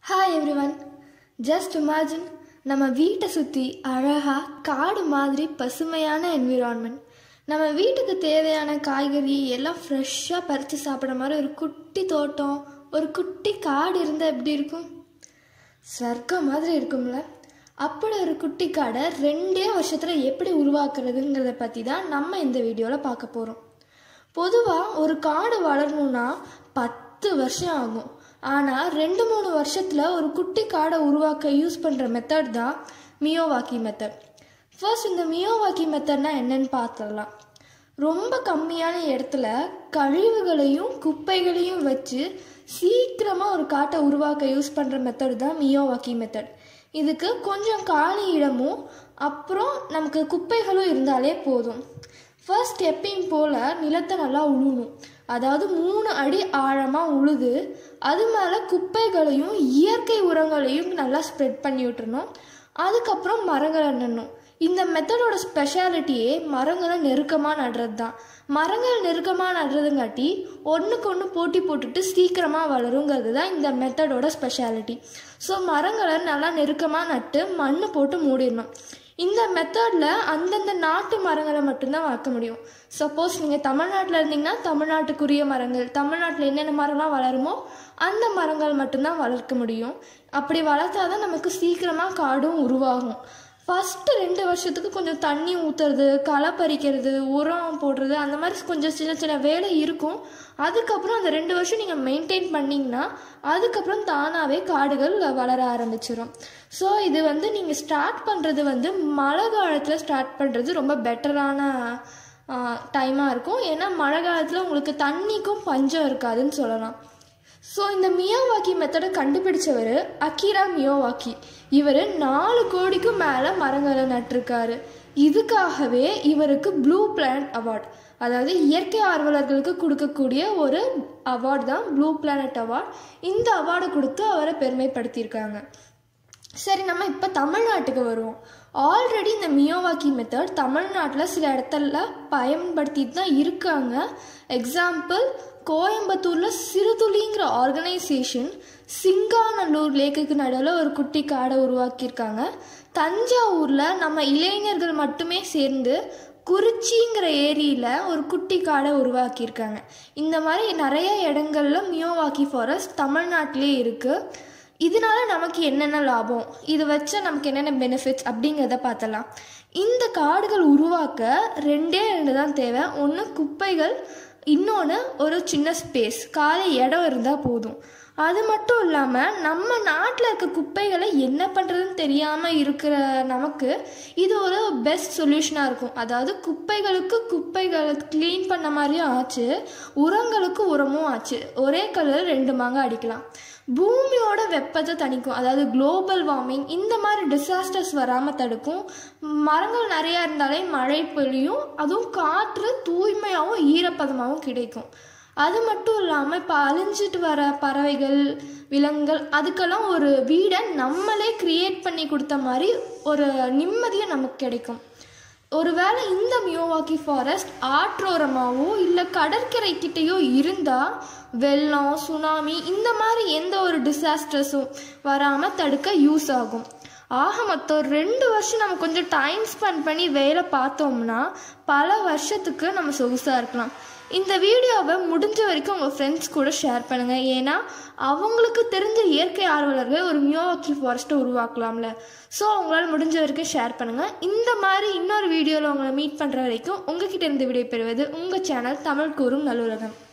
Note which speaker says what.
Speaker 1: hi everyone just imagine நம்ம வீட்டை சுற்றி அழகாக காடு மாதிரி பசுமையான என்விரான்மெண்ட் நம்ம வீட்டுக்கு தேவையான காய்கறி எல்லாம் ஃப்ரெஷ்ஷாக பறித்து சாப்பிட்ற மாதிரி ஒரு குட்டி தோட்டம் ஒரு குட்டி காடு இருந்தால் எப்படி இருக்கும் ஸ்வர்க்கம் மாதிரி இருக்கும்ல அப்படி ஒரு குட்டி காடை ரெண்டே வருஷத்தில் எப்படி உருவாக்குறதுங்கிறத பற்றி தான் நம்ம இந்த வீடியோவில் பார்க்க போகிறோம் பொதுவாக ஒரு காடு வளரணும்னா பத்து வருஷம் ஆகும் ஆனால் ரெண்டு மூணு வருஷத்தில் ஒரு குட்டி காடை உருவாக்க யூஸ் பண்ணுற மெத்தட் தான் மியோவாக்கி மெத்தட் ஃபர்ஸ்ட் இந்த மியோவாக்கி மெத்தட்னா என்னன்னு பார்த்துடலாம் ரொம்ப கம்மியான இடத்துல கழிவுகளையும் குப்பைகளையும் வச்சு சீக்கிரமாக ஒரு காட்டை உருவாக்க யூஸ் பண்ணுற மெத்தட் தான் மியோவாக்கி மெத்தட் இதுக்கு கொஞ்சம் காலி இடமும் அப்புறம் நமக்கு குப்பைகளும் இருந்தாலே போதும் ஃபர்ஸ்ட் எப்பயும் போல் நிலத்தை நல்லா உழுணும் அதாவது மூணு அடி ஆழமாக உழுது அது மேலே குப்பைகளையும் இயற்கை உரங்களையும் நல்லா ஸ்ப்ரெட் பண்ணி விட்டுறணும் அதுக்கப்புறம் மரங்களை நடணும் இந்த மெத்தடோட ஸ்பெஷாலிட்டியே மரங்களை நெருக்கமாக நடுறது தான் மரங்கள் நெருக்கமாக நடுறதுங்காட்டி ஒன்றுக்கு ஒன்று போட்டி போட்டுட்டு சீக்கிரமாக வளருங்கிறது தான் இந்த மெத்தடோட ஸ்பெஷாலிட்டி ஸோ மரங்களை நல்லா நெருக்கமாக நட்டு மண் போட்டு மூடிடணும் இந்த மெத்தடில் அந்தந்த நாட்டு மரங்களை மட்டும்தான் வளர்க்க முடியும் சப்போஸ் நீங்கள் தமிழ்நாட்டில் இருந்தீங்கன்னா தமிழ்நாட்டுக்குரிய மரங்கள் தமிழ்நாட்டில் என்னென்ன மரம்லாம் வளருமோ அந்த மரங்கள் மட்டும்தான் வளர்க்க முடியும் அப்படி வளர்த்தா தான் நமக்கு சீக்கிரமாக காடும் உருவாகும் ஃபஸ்ட்டு ரெண்டு வருஷத்துக்கு கொஞ்சம் தண்ணி ஊற்றுறது களை பறிக்கிறது உரம் போடுறது அந்த மாதிரி கொஞ்சம் சின்ன சின்ன வேலை இருக்கும் அதுக்கப்புறம் அந்த ரெண்டு வருஷம் நீங்கள் மெயின்டைன் பண்ணிங்கன்னா அதுக்கப்புறம் தானாகவே காடுகள் வளர ஆரம்பிச்சிடும் ஸோ இது வந்து நீங்கள் ஸ்டார்ட் பண்ணுறது வந்து மழை காலத்தில் ஸ்டார்ட் பண்ணுறது ரொம்ப பெட்டரான டைமாக இருக்கும் ஏன்னா மழை காலத்தில் உங்களுக்கு தண்ணிக்கும் பஞ்சம் இருக்காதுன்னு சொல்லலாம் ஸோ இந்த மியோவாக்கி மெத்தடை கண்டுபிடிச்சவர் அக்கீரா மியோவாக்கி இவர் நாலு கோடிக்கும் மேலே மரங்களை நட்டிருக்காரு இதுக்காகவே இவருக்கு ப்ளூ பிளானட் அவார்ட் அதாவது இயற்கை ஆர்வலர்களுக்கு கொடுக்கக்கூடிய ஒரு அவார்டு தான் ப்ளூ பிளானட் அவார்ட் இந்த அவார்டை கொடுத்து அவரை பெருமைப்படுத்தியிருக்காங்க சரி நம்ம இப்போ தமிழ்நாட்டுக்கு வருவோம் ஆல்ரெடி இந்த மியோவாக்கி மெத்தட் தமிழ்நாட்டில் சில இடத்துல பயன்படுத்திட்டு தான் இருக்காங்க எக்ஸாம்பிள் கோயம்புத்தூரில் சிறுதுளிங்கிற ஆர்கனைசேஷன் சிங்காநல்லூர் லேக்குக்கு நடுவில் ஒரு குட்டி காடை உருவாக்கியிருக்காங்க தஞ்சாவூரில் நம்ம இளைஞர்கள் மட்டுமே சேர்ந்து குறிச்சிங்கிற ஏரியில் ஒரு குட்டி காடை உருவாக்கியிருக்காங்க இந்த மாதிரி நிறைய இடங்கள்ல மியோவாக்கி ஃபாரஸ்ட் தமிழ்நாட்டிலே இருக்குது இதனால நமக்கு என்னென்ன லாபம் இது வச்சா நமக்கு என்னென்ன பெனிஃபிட்ஸ் அப்படிங்கிறத பார்த்தலாம் இந்த காடுகள் உருவாக்க ரெண்டே ரெண்டு தான் தேவை ஒன்று குப்பைகள் இன்னொன்று ஒரு சின்ன ஸ்பேஸ் காலை இடம் இருந்தால் போதும் அது மட்டும் இல்லாமல் நம்ம நாட்டில் இருக்க குப்பைகளை என்ன பண்ணுறதுன்னு தெரியாமல் இருக்கிற நமக்கு இது ஒரு பெஸ்ட் சொல்யூஷனாக இருக்கும் அதாவது குப்பைகளுக்கு குப்பைகளை க்ளீன் பண்ண மாதிரியும் ஆச்சு உரங்களுக்கு உரமும் ஆச்சு ஒரே கலர் ரெண்டு மாங்க அடிக்கலாம் பூமியோட வெப்பத்தை தணிக்கும் அதாவது குளோபல் வார்மிங் இந்த மாதிரி டிசாஸ்டர்ஸ் வராமல் தடுக்கும் மரங்கள் நிறையா இருந்தாலே மழை பொழியும் அதுவும் காற்று தூய்மையாகவும் ஈரப்பதமாகவும் கிடைக்கும் அது மட்டும் இல்லாமல் இப்போ அழிஞ்சிட்டு வர பறவைகள் விலங்குகள் அதுக்கெல்லாம் ஒரு வீடை நம்மளே க்ரியேட் பண்ணி கொடுத்த மாதிரி ஒரு நிம்மதியும் நமக்கு கிடைக்கும் ஒருவேளை இந்த மியோவாக்கி ஃபாரஸ்ட் ஆற்றோரமாகவோ இல்லை கடற்கரை கிட்டேயோ இருந்தால் வெள்ளம் சுனாமி இந்த மாதிரி எந்த ஒரு டிசாஸ்டர்ஸும் வராமல் தடுக்க யூஸ் ஆகும் ஆக மொத்தம் ரெண்டு வருஷம் நம்ம கொஞ்சம் டைம் ஸ்பெண்ட் பண்ணி வேலை பார்த்தோம்னா பல வருஷத்துக்கு நம்ம சொகுசாக இருக்கலாம் இந்த வீடியோவை முடிஞ்ச வரைக்கும் உங்கள் ஃப்ரெண்ட்ஸ் கூட ஷேர் பண்ணுங்கள் ஏன்னா அவங்களுக்கு தெரிஞ்ச இயற்கை ஆர்வலர்கள் ஒரு மியோவாக்கி ஃபாரஸ்ட்டை உருவாக்கலாம்ல ஸோ அவங்களால முடிஞ்ச வரைக்கும் ஷேர் பண்ணுங்கள் இந்த மாதிரி இன்னொரு வீடியோவில் உங்களை மீட் பண்ணுற வரைக்கும் உங்ககிட்ட இருந்து விடைபெறுவது உங்கள் சேனல் தமிழ் கூறும் நல்லுலகம்